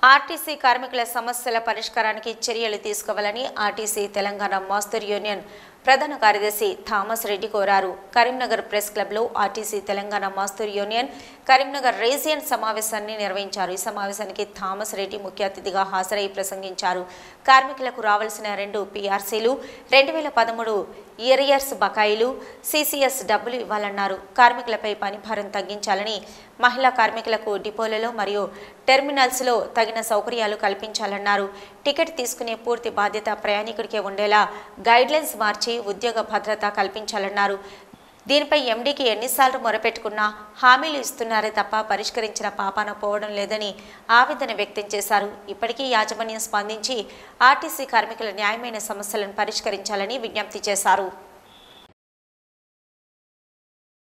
RTC కార్మికుల సమస్యల పరిష్కారానికి చర్యలు తీసుకోవాలని ఆర్టీసీ తెలంగాణ మాస్తర్ యూనియన్ ప్రధాన కార్యదర్శి థామస్ రెడ్డి కోరారు కరీంనగర్ ప్రెస్ క్లబ్లో ఆర్టీసీ తెలంగాణ మాస్తూర్ యూనియన్ కరీంనగర్ రీజియన్ సమావేశాన్ని నిర్వహించారు ఈ సమావేశానికి థామస్ రెడ్డి ముఖ్య అతిథిగా హాజరై ప్రసంగించారు కార్మికులకు రావాల్సిన రెండు పీఆర్సీలు రెండు వేల పదమూడు ఇయరియర్స్ బకాయిలు సీసీఎస్ డబ్బులు ఇవ్వాలన్నారు కార్మికులపై పనిభారం తగ్గించాలని మహిళా కార్మికులకు డిపోలలో మరియు టెర్మినల్స్లో తగిన సౌకర్యాలు కల్పించాలన్నారు టికెట్ తీసుకునే పూర్తి బాధ్యత ప్రయాణికుడికే ఉండేలా గైడ్లైన్స్ మార్చి ఉద్యోగ భద్రత కల్పించాలన్నారు దీనిపై ఎండీకి ఎన్నిసార్లు మొరపెట్టుకున్నా హామీలు ఇస్తున్నారే తప్ప పరిష్కరించిన పాపాన పోవడం లేదని ఆవేదన వ్యక్తం చేశారు ఇప్పటికీ యాజమాన్యం స్పందించి ఆర్టీసీ కార్మికుల న్యాయమైన సమస్యలను పరిష్కరించాలని విజ్ఞప్తి చేశారు